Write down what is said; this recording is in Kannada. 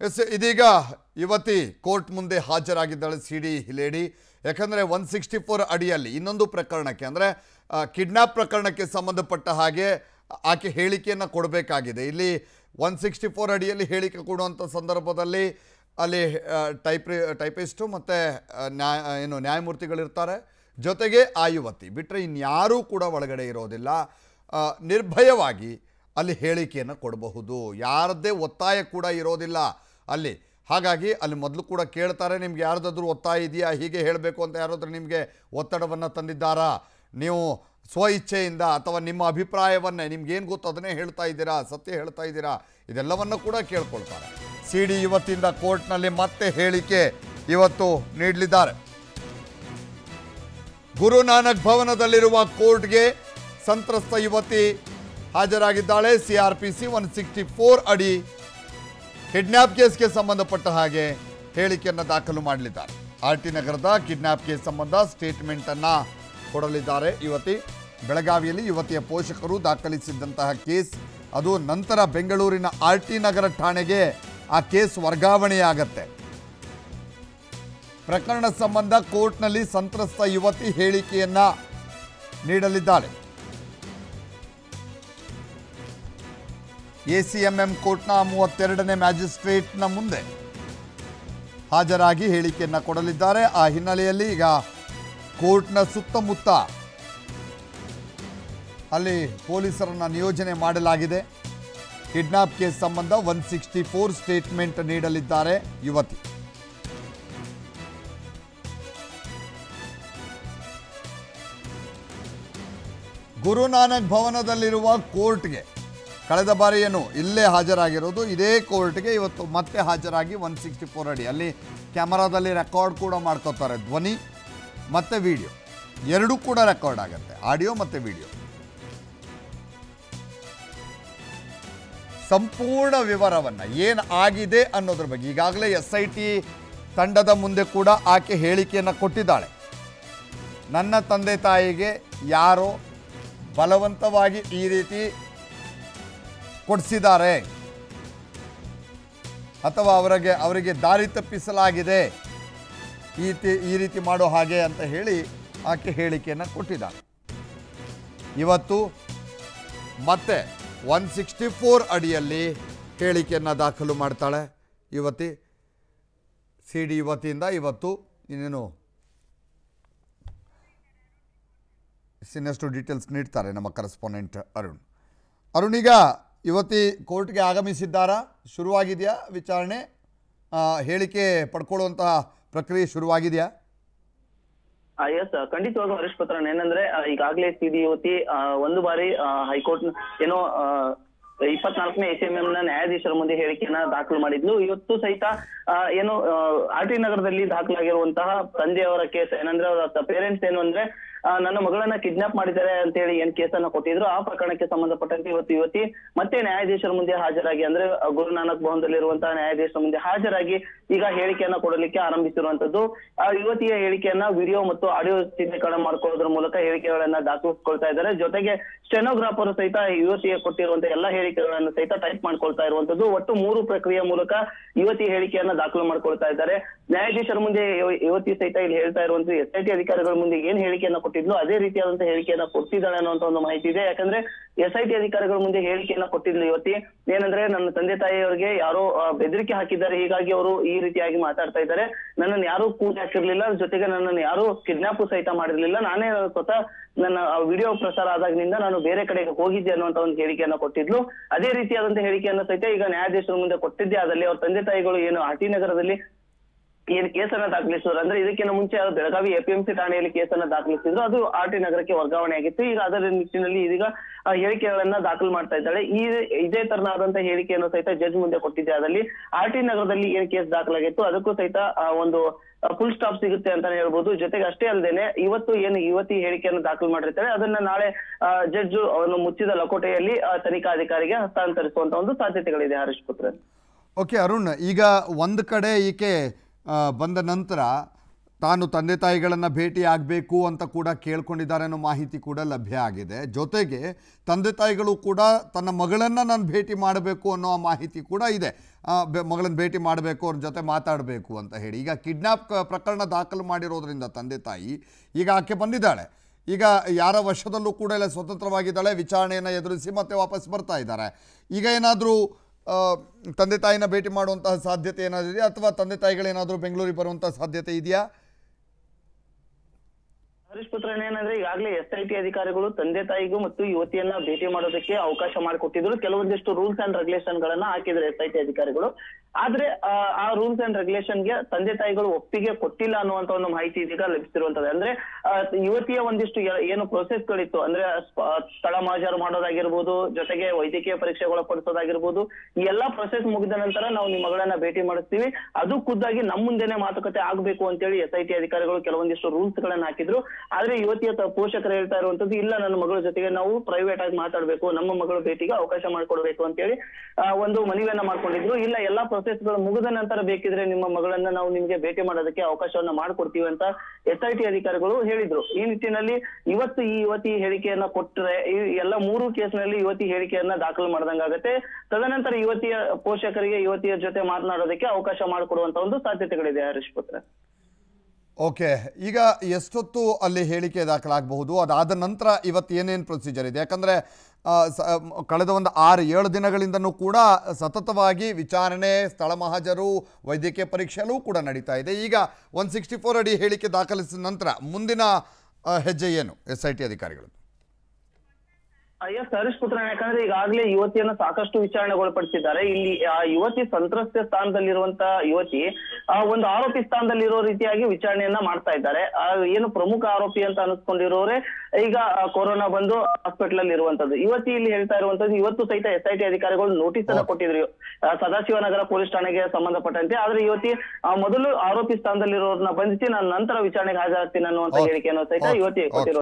ಎಸ್ ಇದೀಗ ಯುವತಿ ಕೋರ್ಟ್ ಮುಂದೆ ಹಾಜರಾಗಿದ್ದಾಳೆ ಸಿ ಡಿ ಲೇಡಿ ಯಾಕಂದರೆ ಒನ್ ಸಿಕ್ಸ್ಟಿ ಫೋರ್ ಅಡಿಯಲ್ಲಿ ಇನ್ನೊಂದು ಪ್ರಕರಣಕ್ಕೆ ಅಂದರೆ ಕಿಡ್ನಾಪ್ ಪ್ರಕರಣಕ್ಕೆ ಸಂಬಂಧಪಟ್ಟ ಹಾಗೆ ಆಕೆ ಹೇಳಿಕೆಯನ್ನು ಕೊಡಬೇಕಾಗಿದೆ ಇಲ್ಲಿ ಒನ್ ಸಿಕ್ಸ್ಟಿ ಫೋರ್ ಅಡಿಯಲ್ಲಿ ಹೇಳಿಕೆ ಕೊಡುವಂಥ ಸಂದರ್ಭದಲ್ಲಿ ಅಲ್ಲಿ ಟೈಪ್ ಟೈಪಿಸ್ಟು ಮತ್ತು ನ್ಯಾಯ ಏನು ನ್ಯಾಯಮೂರ್ತಿಗಳಿರ್ತಾರೆ ಜೊತೆಗೆ ಆ ಯುವತಿ ಬಿಟ್ಟರೆ ಇನ್ಯಾರೂ ಕೂಡ ಒಳಗಡೆ ಇರೋದಿಲ್ಲ ಆ, ನಿರ್ಭಯವಾಗಿ ಅಲ್ಲಿ ಹೇಳಿಕೆಯನ್ನು ಕೊಡಬಹುದು ಯಾರದ್ದೇ ಒತ್ತಾಯ ಕೂಡ ಇರೋದಿಲ್ಲ ಅಲ್ಲಿ ಹಾಗಾಗಿ ಅಲ್ಲಿ ಮೊದಲು ಕೂಡ ಕೇಳ್ತಾರೆ ನಿಮ್ಗೆ ಯಾರ್ದಾದ್ರೂ ಒತ್ತಾಯ ಇದೆಯಾ ಹೀಗೆ ಹೇಳಬೇಕು ಅಂತ ಯಾರಾದ್ರೂ ನಿಮಗೆ ಒತ್ತಡವನ್ನು ತಂದಿದ್ದಾರಾ ನೀವು ಸ್ವ ಇಚ್ಛೆಯಿಂದ ಅಥವಾ ನಿಮ್ಮ ಅಭಿಪ್ರಾಯವನ್ನೇ ನಿಮ್ಗೇನು ಗೊತ್ತು ಅದನ್ನೇ ಹೇಳ್ತಾ ಇದ್ದೀರಾ ಸತ್ಯ ಹೇಳ್ತಾ ಇದ್ದೀರಾ ಇದೆಲ್ಲವನ್ನು ಕೂಡ ಕೇಳ್ಕೊಳ್ತಾರೆ ಸಿ ಡಿ ಇವತ್ತಿಂದ ಕೋರ್ಟ್ನಲ್ಲಿ ಮತ್ತೆ ಹೇಳಿಕೆ ಇವತ್ತು ನೀಡಲಿದ್ದಾರೆ ಗುರು ನಾನಕ್ ಭವನದಲ್ಲಿರುವ ಕೋರ್ಟ್ಗೆ ಸಂತ್ರಸ್ತ ಯುವತಿ ಹಾಜರಾಗಿದ್ದಾಳೆ C R P C one sixty four ಅಡಿ ಕಿಡ್ನ್ಯಾಪ್ ಕೇಸ್ಗೆ ಸಂಬಂಧಪಟ್ಟ ಹಾಗೆ ಹೇಳಿಕೆಯನ್ನು ದಾಖಲು ಮಾಡಲಿದ್ದಾರೆ ಆರ್ ಟಿ ನಗರದ ಕಿಡ್ನ್ಯಾಪ್ ಕೇಸ್ ಸಂಬಂಧ ಸ್ಟೇಟ್ಮೆಂಟ್ ಅನ್ನ ಕೊಡಲಿದ್ದಾರೆ ಯುವತಿ ಬೆಳಗಾವಿಯಲ್ಲಿ ಯುವತಿಯ ಪೋಷಕರು ದಾಖಲಿಸಿದ್ದಂತಹ ಕೇಸ್ ಅದು ನಂತರ ಬೆಂಗಳೂರಿನ ಆರ್ ಟಿ ನಗರ ಠಾಣೆಗೆ ಆ ಕೇಸ್ ವರ್ಗಾವಣೆಯಾಗತ್ತೆ ಪ್ರಕರಣ ಸಂಬಂಧ ಕೋರ್ಟ್ನಲ್ಲಿ ಸಂತ್ರಸ್ತ ಯುವತಿ ಹೇಳಿಕೆಯನ್ನ ನೀಡಲಿದ್ದಾಳೆ ಎಸಿಎಂಎಂ ಕೋರ್ಟ್ನ ಮೂವತ್ತೆರಡನೇ ಮ್ಯಾಜಿಸ್ಟ್ರೇಟ್ನ ಮುಂದೆ ಹಾಜರಾಗಿ ಹೇಳಿಕೆಯನ್ನ ಕೊಡಲಿದ್ದಾರೆ ಆ ಹಿನ್ನೆಲೆಯಲ್ಲಿ ಈಗ ಕೋರ್ಟ್ನ ಸುತ್ತಮುತ್ತ ಅಲ್ಲಿ ಪೊಲೀಸರನ್ನ ನಿಯೋಜನೆ ಮಾಡಲಾಗಿದೆ ಕಿಡ್ನಾಪ್ ಕೇಸ್ ಸಂಬಂಧ ಒನ್ ಸಿಕ್ಸ್ಟಿ ಫೋರ್ ಸ್ಟೇಟ್ಮೆಂಟ್ ನೀಡಲಿದ್ದಾರೆ ಯುವತಿ ಗುರುನಾನಕ್ ಭವನದಲ್ಲಿರುವ ಕೋರ್ಟ್ಗೆ ಕಳೆದ ಬಾರಿ ಏನು ಇಲ್ಲೇ ಹಾಜರಾಗಿರೋದು ಇದೇ ಕೋರ್ಟ್ಗೆ ಇವತ್ತು ಮತ್ತೆ ಹಾಜರಾಗಿ ಒನ್ ಸಿಕ್ಸ್ಟಿ ಫೋರ್ ಅಡಿ ಅಲ್ಲಿ ಕ್ಯಾಮರಾದಲ್ಲಿ ರೆಕಾರ್ಡ್ ಕೂಡ ಮಾಡ್ಕೋತಾರೆ ಧ್ವನಿ ಮತ್ತು ವಿಡಿಯೋ ಎರಡೂ ಕೂಡ ರೆಕಾರ್ಡ್ ಆಗುತ್ತೆ ಆಡಿಯೋ ಮತ್ತು ವಿಡಿಯೋ ಸಂಪೂರ್ಣ ವಿವರವನ್ನು ಏನು ಆಗಿದೆ ಅನ್ನೋದ್ರ ಬಗ್ಗೆ ಈಗಾಗಲೇ ಎಸ್ ಐ ಟಿ ತಂಡದ ಮುಂದೆ ಕೂಡ ಆಕೆ ಹೇಳಿಕೆಯನ್ನು ಕೊಟ್ಟಿದ್ದಾಳೆ ನನ್ನ ತಂದೆ ತಾಯಿಗೆ ಯಾರೋ ಬಲವಂತವಾಗಿ ಈ ರೀತಿ ಕೊಡಿಸಿದ್ದಾರೆ ಅಥವಾ ಅವರಿಗೆ ಅವರಿಗೆ ದಾರಿ ತಪ್ಪಿಸಲಾಗಿದೆ ಈ ತಿ- ಈ ರೀತಿ ಮಾಡೋ ಹಾಗೆ ಅಂತ ಹೇಳಿ ಆಕೆ ಹೇಳಿಕೆಯನ್ನು ಕೊಟ್ಟಿದ್ದಾಳೆ ಇವತ್ತು ಮತ್ತೆ ಒನ್ ಸಿಕ್ಸ್ಟಿ ಫೋರ್ ಅಡಿಯಲ್ಲಿ ಹೇಳಿಕೆಯನ್ನು ದಾಖಲು ಮಾಡ್ತಾಳೆ ಯುವತಿ ಸಿ ಡಿ ವತಿಯಿಂದ ಇವತ್ತು ಇನ್ನೇನು ಇನ್ನಷ್ಟು ಡೀಟೇಲ್ಸ್ ನೀಡ್ತಾರೆ ನಮ್ಮ ಕರೆಸ್ಪಾಂಡೆಂಟ್ ಅರುಣ್ ಅರುಣ್ ಈಗ ಯುವತಿ ಕೋರ್ಟ್ಗೆ ಆಗಮಿಸಿದ್ದಾರಾ ಶುರುವಾಗಿದೆಯಾ ವಿಚಾರಣೆ ಆ, ಹೇಳಿಕೆ ಪಡ್ಕೊಳ್ಳುವಂತಹ ಪ್ರಕ್ರಿಯೆ ಶುರುವಾಗಿದೆಯಾ ಎಸ್ ಖಂಡಿತವಾಗ್ಲೂ ಹರೀಶ್ ಪತ್ರನ್ ಏನಂದ್ರೆ ಆ, ಈಗಾಗ್ಲೇ ಸಿಡಿ ಯುವತಿ ಆ, ಒಂದು ಬಾರಿ ಹೈಕೋರ್ಟ್ ಏನೋ ಆ, ಇಪ್ಪತ್ನಾಲ್ಕನೇ ಎಸ್ ಎಂ ಎಂ ನ ನ್ಯಾಯಾಧೀಶರ ಮುಂದೆ ಹೇಳಿಕೆಯನ್ನ ದಾಖಲು ಮಾಡಿದ್ಲು ಇವತ್ತು ಸಹಿತ ಆ, ಏನು ಆರ್ ಟಿ ನಗರದಲ್ಲಿ ದಾಖಲಾಗಿರುವಂತಹ ತಂದೆಯವರ ಕೇಸ್ ಏನಂದ್ರೆ ಅವರ ಪೇರೆಂಟ್ಸ್ ಏನು ಅಂದ್ರೆ ಆ, ನನ್ನ ಮಗಳನ್ನ ಕಿಡ್ನಾಪ್ ಮಾಡಿದ್ದಾರೆ ಅಂತ ಹೇಳಿ ಏನ್ ಕೇಸನ್ನ ಕೊಟ್ಟಿದ್ರು ಆ ಪ್ರಕರಣಕ್ಕೆ ಸಂಬಂಧಪಟ್ಟಂತೆ ಇವತ್ತು ಯುವತಿ ಮತ್ತೆ ನ್ಯಾಯಾಧೀಶರ ಮುಂದೆ ಹಾಜರಾಗಿ ಅಂದ್ರೆ ಆ, ಗುರು ನಾನಕ್ ಭವನದಲ್ಲಿರುವಂತಹ ನ್ಯಾಯಾಧೀಶರ ಮುಂದೆ ಹಾಜರಾಗಿ ಈಗ ಹೇಳಿಕೆಯನ್ನ ಕೊಡಲಿಕ್ಕೆ ಆರಂಭಿಸಿರುವಂತದ್ದು ಆ ಯುವತಿಯ ಹೇಳಿಕೆಯನ್ನ ವಿಡಿಯೋ ಮತ್ತು ಆಡಿಯೋ ಚಿತ್ರೀಕರಣ ಮಾಡ್ಕೊಳ್ಳೋದ್ರ ಮೂಲಕ ಹೇಳಿಕೆಗಳನ್ನ ದಾಖಲಿಸ್ಕೊಳ್ತಾ ಇದ್ದಾರೆ ಜೊತೆಗೆ ಸ್ಟೆನೋಗ್ರಾಫರ್ ಸಹಿತ ಯುವತಿಯ ಕೊಟ್ಟಿರುವಂತಹ ಎಲ್ಲಾ ಹೇಳಿಕೆಗಳನ್ನು ಸಹಿತ ಟೈಪ್ ಮಾಡ್ಕೊಳ್ತಾ ಇರುವಂತದ್ದು ಒಟ್ಟು ಮೂರು ಪ್ರಕ್ರಿಯೆ ಮೂಲಕ ಯುವತಿ ಹೇಳಿಕೆಯನ್ನ ದಾಖಲು ಮಾಡ್ಕೊಳ್ತಾ ಇದ್ದಾರೆ ನ್ಯಾಯಾಧೀಶರ ಮುಂದೆ ಯುವ- ಯುವತಿ ಸಹಿತ ಇಲ್ಲಿ ಹೇಳ್ತಾ ಇರುವಂತದ್ದು ಎಸ್ ಐ ಟಿ ಅಧಿಕಾರಿಗಳ ಮುಂದೆ ಏನ್ ಹೇಳಿಕೆಯನ್ನ ಕೊಟ್ಟಿದ್ಲು ಅದೇ ರೀತಿಯಾದಂತಹ ಹೇಳಿಕೆಯನ್ನ ಕೊಟ್ಟಿದ್ದಾಳೆ ಅನ್ನುವಂತ ಒಂದು ಮಾಹಿತಿ ಇದೆ ಯಾಕಂದ್ರೆ ಎಸ್ ಐ ಟಿ ಅಧಿಕಾರಿಗಳ ಮುಂದೆ ಹೇಳಿಕೆಯನ್ನ ಕೊಟ್ಟಿದ್ಲು ಯುವತಿ ಏನಂದ್ರೆ ನನ್ನ ತಂದೆ ತಾಯಿಯವರಿಗೆ ಯಾರೋ ಆ, ಬೆದರಿಕೆ ಹಾಕಿದ್ದಾರೆ ಹೀಗಾಗಿ ಅವರು ಈ ರೀತಿಯಾಗಿ ಮಾತಾಡ್ತಾ ಇದ್ದಾರೆ ನನ್ನನ್ನು ಯಾರು ಕೂಗಿ ಹಾಕಿರ್ಲಿಲ್ಲ ಜೊತೆಗೆ ನನ್ನನ್ನು ಯಾರು ಕಿಡ್ನಾಪ್ ಸಹಿತ ಮಾಡಿರ್ಲಿಲ್ಲ ನಾನೇ ಸ್ವತಃ ನನ್ನ ವಿಡಿಯೋ ಪ್ರಸಾರ ಆದಾಗಿನಿಂದ ನಾನು ಬೇರೆ ಕಡೆಗೆ ಹೋಗಿದ್ದೆ ಅನ್ನುವಂತ ಒಂದು ಹೇಳಿಕೆಯನ್ನ ಕೊಟ್ಟಿದ್ಲು ಅದೇ ರೀತಿಯಾದಂತಹ ಹೇಳಿಕೆಯನ್ನ ಸಹಿತ ಈಗ ನ್ಯಾಯಾಧೀಶರ ಮುಂದೆ ಕೊಟ್ಟಿದ್ದೆ ಆದಲ್ಲಿ ಅವ್ರ ತಂದೆ ತಾಯಿಗಳು ಏನು ಆಟಿ ನಗರದಲ್ಲಿ ಏನ್ ಕೇಸನ್ನ ದಾಖಲಿಸಿದ್ರು ಅಂದ್ರೆ ಇದಕ್ಕಿಂತ ಮುಂಚೆ ಅದು ಬೆಳಗಾವಿ ಎಪಿಎಂಸಿ ಠಾಣೆಯಲ್ಲಿ ಕೇಸನ್ನ ದಾಖಲಿಸಿದ್ರು ಅದು ಆರ್ ಟಿ ನಗರಕ್ಕೆ ವರ್ಗಾವಣೆ ಆಗಿತ್ತು ಈಗ ಅದರ ನಿಟ್ಟಿನಲ್ಲಿ ಇದೀಗ ಆ ಹೇಳಿಕೆಗಳನ್ನ ದಾಖಲು ಮಾಡ್ತಾ ಇದ್ದಾಳೆ ಈ ಇದೇ ತರನಾದಂತಹ ಹೇಳಿಕೆಯನ್ನು ಸಹಿತ ಜಡ್ಜ್ ಮುಂದೆ ಕೊಟ್ಟಿದ್ದೆ ಅದಲ್ಲಿ ಆರ್ ಟಿ ನಗರದಲ್ಲಿ ಏನ್ ಕೇಸ್ ದಾಖಲಾಗಿತ್ತು ಅದಕ್ಕೂ ಸಹಿತ ಆ ಒಂದು ಫುಲ್ ಸ್ಟಾಪ್ ಸಿಗುತ್ತೆ ಅಂತಾನೆ ಹೇಳ್ಬೋದು ಜೊತೆಗೆ ಅಷ್ಟೇ ಅಲ್ಲದೇನೆ ಇವತ್ತು ಏನು ಯುವತಿ ಹೇಳಿಕೆಯನ್ನು ದಾಖಲು ಮಾಡಿರ್ತಾರೆ ಅದನ್ನ ನಾಳೆ ಜಡ್ಜ್ ಅವನು ಮುಚ್ಚಿದ ಲಕೋಟೆಯಲ್ಲಿ ಆ, ತನಿಖಾಧಿಕಾರಿಗೆ ಹಸ್ತಾಂತರಿಸುವಂತ ಒಂದು ಸಾಧ್ಯತೆಗಳಿದೆ ಹರೀಶ್ ಪುತ್ರನ್ ಓಕೆ ಅರುಣ್ ಈಗ ಒಂದು ಕಡೆ ಈಕೆ ಆ, ಬಂದ ನಂತರ ತಾನು ತಂದೆ ತಾಯಿಗಳನ್ನು ಭೇಟಿ ಆಗಬೇಕು ಅಂತ ಕೂಡ ಕೇಳ್ಕೊಂಡಿದ್ದಾರೆ ಅನ್ನೋ ಮಾಹಿತಿ ಕೂಡ ಲಭ್ಯ ಆಗಿದೆ ಜೊತೆಗೆ ತಂದೆ ತಾಯಿಗಳು ಕೂಡ ತನ್ನ ಮಗಳನ್ನು ನಾನು ಭೇಟಿ ಮಾಡಬೇಕು ಅನ್ನೋ ಮಾಹಿತಿ ಕೂಡ ಇದೆ ಮಗಳನ್ನ ಭೇಟಿ ಮಾಡಬೇಕು ಅವ್ರ ಜೊತೆ ಮಾತಾಡಬೇಕು ಅಂತ ಹೇಳಿ ಈಗ ಕಿಡ್ನಾಪ್ ಪ್ರಕರಣ ದಾಖಲು ಮಾಡಿರೋದ್ರಿಂದ ತಂದೆ ತಾಯಿ ಈಗ ಆಕೆ ಬಂದಿದ್ದಾಳೆ ಈಗ ಯಾರ ವಶದಲ್ಲೂ ಕೂಡ ಇಲ್ಲ ಸ್ವತಂತ್ರವಾಗಿದ್ದಾಳೆ ವಿಚಾರಣೆಯನ್ನು ಎದುರಿಸಿ ಮತ್ತೆ ವಾಪಸ್ ಬರ್ತಾ ಇದ್ದಾರೆ ಈಗ ಏನಾದರೂ ತಂದೆ ತಾಯಿನ ಭೇಟಿ ಮಾಡುವಂತಹ ಸಾಧ್ಯತೆ ಏನಾದರೂ ಇದೆಯಾ ಅಥವಾ ತಂದೆ ತಾಯಿಗಳೇನಾದರೂ ಬೆಂಗಳೂರಿಗೆ ಬರುವಂತಹ ಸಾಧ್ಯತೆ ಇದೆಯಾ ಹರೀಶ್ ಪುತ್ರ ಏನಂದ್ರೆ ಈಗಾಗಲೇ ಎಸ್ ಐ ಟಿ ಅಧಿಕಾರಿಗಳು ತಂದೆ ತಾಯಿಗೂ ಮತ್ತು ಯುವತಿಯನ್ನ ಭೇಟಿ ಮಾಡೋದಕ್ಕೆ ಅವಕಾಶ ಮಾಡಿಕೊಟ್ಟಿದ್ರು ಕೆಲವೊಂದಿಷ್ಟು ರೂಲ್ಸ್ ಅಂಡ್ ರೆಗ್ಯುಲೇಷನ್ ಗಳನ್ನ ಹಾಕಿದ್ರು ಎಸ್ ಐ ಟಿ ಅಧಿಕಾರಿಗಳು ಆದ್ರೆ ಆ, ಆ ರೂಲ್ಸ್ ಅಂಡ್ ರೆಗ್ಯುಲೇಷನ್ ಗೆ ತಂದೆ ತಾಯಿಗಳು ಒಪ್ಪಿಗೆ ಕೊಟ್ಟಿಲ್ಲ ಅನ್ನುವಂತ ಒಂದು ಮಾಹಿತಿ ಇದೀಗ ಲಭಿಸಿರುವಂತದ್ದು ಅಂದ್ರೆ ಆ, ಯುವತಿಯ ಒಂದಿಷ್ಟು ಎ- ಏನು ಪ್ರೊಸೆಸ್ ಗಳಿತ್ತು ಅಂದ್ರೆ ಸ್ಪ- ಸ್ಥಳ ಮಹಾಜರು ಮಾಡೋದಾಗಿರ್ಬೋದು ಜೊತೆಗೆ ವೈದ್ಯಕೀಯ ಪರೀಕ್ಷೆಗಳು ಒಳಪಡಿಸೋದಾಗಿರ್ಬೋದು ಈ ಎಲ್ಲಾ ಪ್ರೊಸೆಸ್ ಮುಗಿದ ನಂತರ ನಾವು ನಿಮ್ಮ ಮಗಳನ್ನ ಭೇಟಿ ಮಾಡಿಸ್ತೀವಿ ಅದು ಖುದ್ದಾಗಿ ನಮ್ಮ ಮುಂದೆನೆ ಮಾತುಕತೆ ಆಗ್ಬೇಕು ಅಂತೇಳಿ ಎಸ್ ಐ ಟಿ ಅಧಿಕಾರಿಗಳು ಕೆಲವೊಂದಿಷ್ಟು ರೂಲ್ಸ್ ಗಳನ್ನ ಹಾಕಿದ್ರು ಆದ್ರೆ ಯುವತಿಯ ತ- ಪೋಷಕರು ಹೇಳ್ತಾ ಇರುವಂತದ್ದು ಇಲ್ಲ ನನ್ನ ಮಗಳ ಜೊತೆಗೆ ನಾವು ಪ್ರೈವೇಟ್ ಆಗಿ ಮಾತಾಡ್ಬೇಕು ನಮ್ಮ ಮಗಳ ಭೇಟಿಗೆ ಅವಕಾಶ ಮಾಡ್ಕೊಡ್ಬೇಕು ಅಂತೇಳಿ ಆ, ಒಂದು ಮನವಿಯನ್ನ ಮಾಡ್ಕೊಂಡಿದ್ರು ಇಲ್ಲ ಎಲ್ಲಾ ಪ್ರೊಸೆಸ್ ಗಳು ಮುಗಿದ ನಂತರ ಬೇಕಿದ್ರೆ ನಿಮ್ಮ ಮಗಳನ್ನ ನಾವು ನಿಮ್ಗೆ ಭೇಟಿ ಮಾಡೋದಕ್ಕೆ ಅವಕಾಶವನ್ನ ಮಾಡ್ಕೊಡ್ತೀವಿ ಅಂತ ಎಸ್ ಐ ಟಿ ಅಧಿಕಾರಿಗಳು ಹೇಳಿದ್ರು ಈ ನಿಟ್ಟಿನಲ್ಲಿ ಇವತ್ತು ಈ ಯುವತಿ ಹೇಳಿಕೆಯನ್ನ ಕೊಟ್ಟರೆ ಈ ಎಲ್ಲ ಮೂರು ಕೇಸ್ನಲ್ಲಿ ಯುವತಿ ಹೇಳಿಕೆಯನ್ನ ದಾಖಲು ಮಾಡ್ದಂಗಾಗತ್ತೆ ತದನಂತರ ಯುವತಿಯ ಪೋಷಕರಿಗೆ ಯುವತಿಯ ಜೊತೆ ಮಾತನಾಡೋದಕ್ಕೆ ಅವಕಾಶ ಮಾಡಿಕೊಡುವಂತ ಒಂದು ಸಾಧ್ಯತೆಗಳಿದೆ ಹರೀಶ್ ಪುತ್ರ ಓಕೆ ಈಗ ಎಷ್ಟೊತ್ತು ಅಲ್ಲಿ ಹೇಳಿಕೆ ದಾಖಲಾಗಬಹುದು ಅದಾದ ನಂತರ ಇವತ್ತು ಏನೇನು ಪ್ರೊಸೀಜರ್ ಇದೆ ಯಾಕಂದರೆ ಕಳೆದ ಒಂದು ಆರು ಏಳು ದಿನಗಳಿಂದನೂ ಕೂಡ ಸತತವಾಗಿ ವಿಚಾರಣೆ ಸ್ಥಳ ಮಹಾಜರು ವೈದ್ಯಕೀಯ ಪರೀಕ್ಷೆಯಲ್ಲೂ ಕೂಡ ನಡೀತಾ ಇದೆ ಈಗ ಒನ್ ಸಿಕ್ಸ್ಟಿ ಫೋರ್ ಅಡಿ ಹೇಳಿಕೆ ದಾಖಲಿಸಿದ ನಂತರ ಮುಂದಿನ ಆ, ಹೆಜ್ಜೆ ಏನು ಎಸ್ ಐ ಟಿ ಅಧಿಕಾರಿಗಳು ಎಸ್ ಹರೀಶ್ ಪುತ್ರ ಯಾಕಂದ್ರೆ ಈಗಾಗಲೇ ಯುವತಿಯನ್ನ ಸಾಕಷ್ಟು ವಿಚಾರಣೆಗೊಳಪಡಿಸಿದ್ದಾರೆ ಇಲ್ಲಿ ಆ ಯುವತಿ ಸಂತ್ರಸ್ತ ಸ್ಥಾನದಲ್ಲಿರುವಂತ ಯುವತಿ ಆ ಒಂದು ಆರೋಪಿ ಸ್ಥಾನದಲ್ಲಿರೋ ರೀತಿಯಾಗಿ ವಿಚಾರಣೆಯನ್ನ ಮಾಡ್ತಾ ಇದ್ದಾರೆ ಆ ಏನು ಪ್ರಮುಖ ಆರೋಪಿ ಅಂತ ಅನಿಸ್ಕೊಂಡಿರೋರೆ ಈಗ ಆ, ಕೊರೋನಾ ಬಂದು ಹಾಸ್ಪಿಟಲ್ ಅಲ್ಲಿ ಇರುವಂತದ್ದು ಯುವತಿ ಇಲ್ಲಿ ಹೇಳ್ತಾ ಇರುವಂತದ್ದು ಇವತ್ತು ಸಹಿತ ಎಸ್ ಐ ಟಿ ಅಧಿಕಾರಿಗಳು ನೋಟಿಸ್ ಅನ್ನ ಕೊಟ್ಟಿದ್ರು ಆ, ಸದಾಶಿವನಗರ ಪೊಲೀಸ್ ಠಾಣೆಗೆ ಸಂಬಂಧಪಟ್ಟಂತೆ ಆದ್ರೆ ಯುವತಿ ಆ, ಮೊದಲು ಆರೋಪಿ ಸ್ಥಾನದಲ್ಲಿರೋರ್ನ ಬಂಧಿಸಿ ನಾನು ನಂತರ ವಿಚಾರಣೆಗೆ ಹಾಜರಾಗ್ತೀನಿ ಅನ್ನುವಂತ Okay. ಹೇಳಿಕೆಯನ್ನು ಸಹಿತ Okay. ಯುವತಿ Okay. ಕೊಟ್ಟಿರೋ